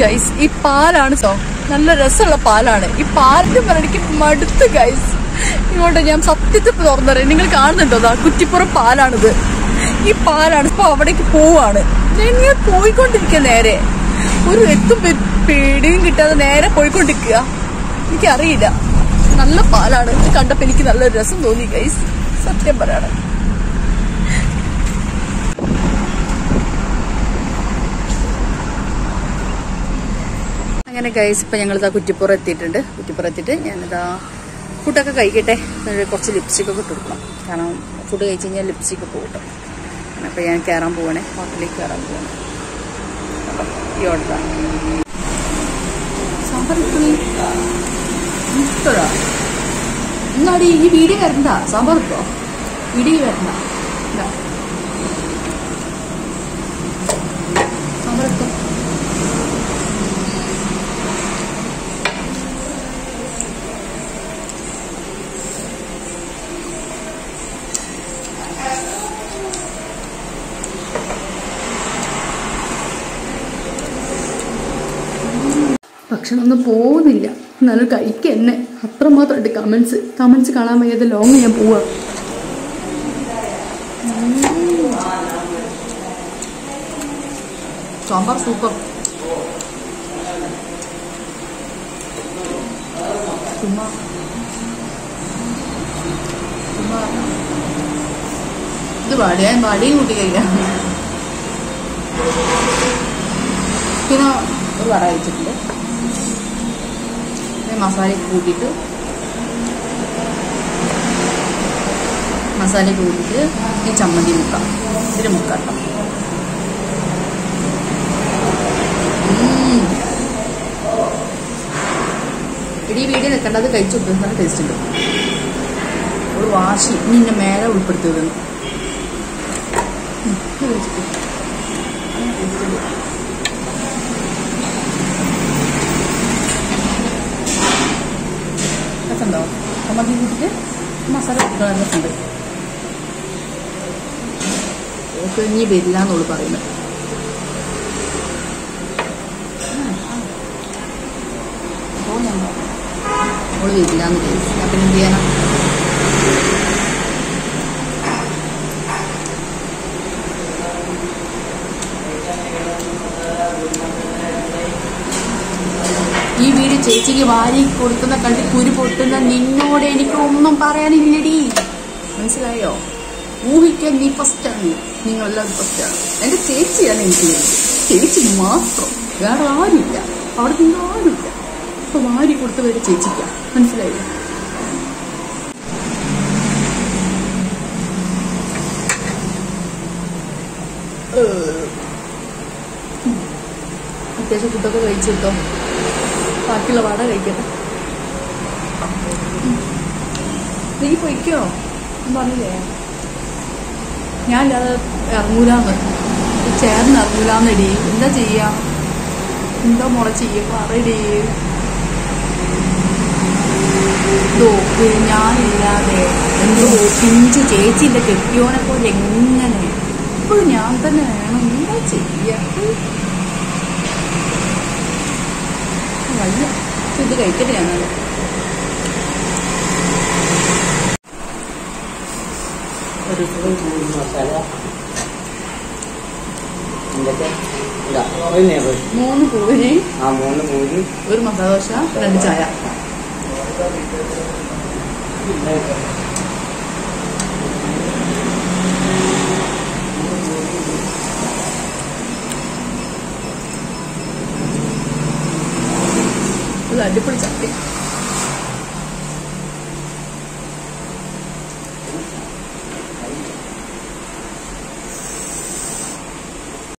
Guys ഈ പാലാണ് so നല്ല രസമുള്ള പാലാണ് ഈ പാലിന്റെ പറഞ്ഞ എനിക്ക് മടുത്ത് ഗൈസ് ഇങ്ങോട്ട് ഞാൻ സത്യത്തിൽ തുറന്നറിയാം നിങ്ങൾ കാണുന്നുണ്ടോ അതാ കുറ്റിപ്പുറം പാലാണിത് ഈ പാലാണ് ഇപ്പൊ അവിടേക്ക് പോവാണ് ഞാൻ ഇങ്ങനെ പോയിക്കൊണ്ടിരിക്കുക നേരെ ഒരു എത്തും പേ- പേടിയും കിട്ടാതെ നേരെ പോയിക്കൊണ്ടിരിക്കുക എനിക്കറിയില്ല നല്ല പാലാണ് ഇത് കണ്ടപ്പോ എനിക്ക് നല്ല രസം തോന്നി ഗൈസ് സത്യം പറയാണ് അങ്ങനെ ഗൈസ് ഇപ്പം ഞങ്ങളിതാ കുറ്റിപ്പുറം എത്തിയിട്ടുണ്ട് കുറ്റിപ്പുറം എത്തിയിട്ട് ഞാനിതാ ഫുഡൊക്കെ കഴിക്കട്ടെ എന്നിട്ട് കുറച്ച് ലിപ്സ്റ്റിക് ഒക്കെ ഇട്ട് കൊടുക്കണം കാരണം ഫുഡ് കഴിച്ച് കഴിഞ്ഞാൽ ലിപ്സ്റ്റിക് ഒക്കെ കിട്ടും അപ്പോൾ ഞാൻ കയറാൻ പോവാണേ ഹോട്ടലിലേക്ക് കയറാൻ പോവാണ് അപ്പം ഈ ഓർഡറാണ് സാമ്പാർ ഇപ്പോഴാ എന്നാടി ഈ വീഡിയോ വരണ്ട സാമ്പാർ ഇട്ടോ വീഡിയോ വരണ്ട ഇതാ. സാമ്പാർ ഇട്ടോ ഭക്ഷണമൊന്നും പോകുന്നില്ല എന്നാലും കഴിക്കുക എന്നെ അത്രമാത്രമായിട്ട് കമൻസ് കമൻസ് കാണാൻ വയ്യാതെ ലോങ് ഞാൻ പോവാ സാമ്പാർ സൂപ്പർ ചുമ്മാ ചുമ്മാ ഇത് വാടിയ വാടിയും കൂട്ടി കഴിക്കാം പിന്നെ ഒരു വട കഴിച്ചിട്ടുണ്ട് പിന്നെ മസാല കൂട്ടിയിട്ട് മസാല കൂട്ടിയിട്ട് ഈ ചമ്മന്തി മുക്കാം ഇതിൽ മുക്കാട്ടോ ഇടി വീഡിയോ നിൽക്കേണ്ടത് കഴിച്ചു കൊടുക്കുന്ന ടേസ്റ്റ് ഉണ്ട് ഒരു വാശി നിന്നെ മേലെ ഉൾപ്പെടുത്തിയത് കഴിച്ചിട്ട് അങ്ങനെ ടേസ്റ്റ് ഉണ്ട് രസമുണ്ടോ ചമ്മന്തി കൂട്ടിട്ട് മസാല കൂട്ടുന്ന രസമുണ്ട് ഓക്ക് ഇനി വരില്ല എന്നുള്ളു പറയുന്നത് അപ്പോൾ ഞാൻ ഓള് വരില്ല എന്ന് വിചാരിച്ചു അപ്പം എന്ത് ചെയ്യാനാ ഈ വീട് ചേച്ചിക്ക് വാരി കൊടുക്കുന്ന കണ്ടി കുരു പൊട്ടുന്ന നിന്നോട് എനിക്ക് ഒന്നും പറയാനില്ലടി മനസ്സിലായോ ഊഹിക്കാൻ നീ ഫസ്റ്റാണ് നിങ്ങളെല്ലാവരും ഫസ്റ്റാണ് എന്റെ ചേച്ചിയാണ് എനിക്ക് വേണ്ടി ചേച്ചി മാത്രം വേറെ ആരുമില്ല അവിടെ നിന്ന് ആരുമില്ല അപ്പൊ വാരി കൊടുത്തവര് ചേച്ചിക്ക മനസ്സിലായോ അത്യാവശ്യം ഫുഡൊക്കെ കഴിച്ചു കിട്ടോ ബാക്കിയുള്ള വട കഴിക്കട്ടെ നീ പൊയ്ക്കോ ഞാൻ പറഞ്ഞില്ലേ ഞാനില്ലാതെ ഇറങ്ങൂലാന്ന് ചേർന്ന് ഇറങ്ങൂലാന്നടി എന്താ ചെയ്യാ എന്താ മുള ചെയ്യ പറയടി നോക്ക് ഞാനില്ലാതെ എന്തോ പിഞ്ചു ചേച്ചിന്റെ കെട്ടിയോനെ പോലെ എങ്ങനെ ഇപ്പോഴും ഞാൻ തന്നെ വേണം എന്താ ചെയ്യാ വയ്യ ഇത് കഴിക്കട്ടെ ഞങ്ങൾ ഒരു മസാല എന്തൊക്കെ ഇതാ ഒരു നേബർ മൂന്ന് പൂരി ആ മൂന്ന് പൂരി ഒരു മസാല ദോശ രണ്ട് ചായ ഇത് അടിപൊളി ചട്ടി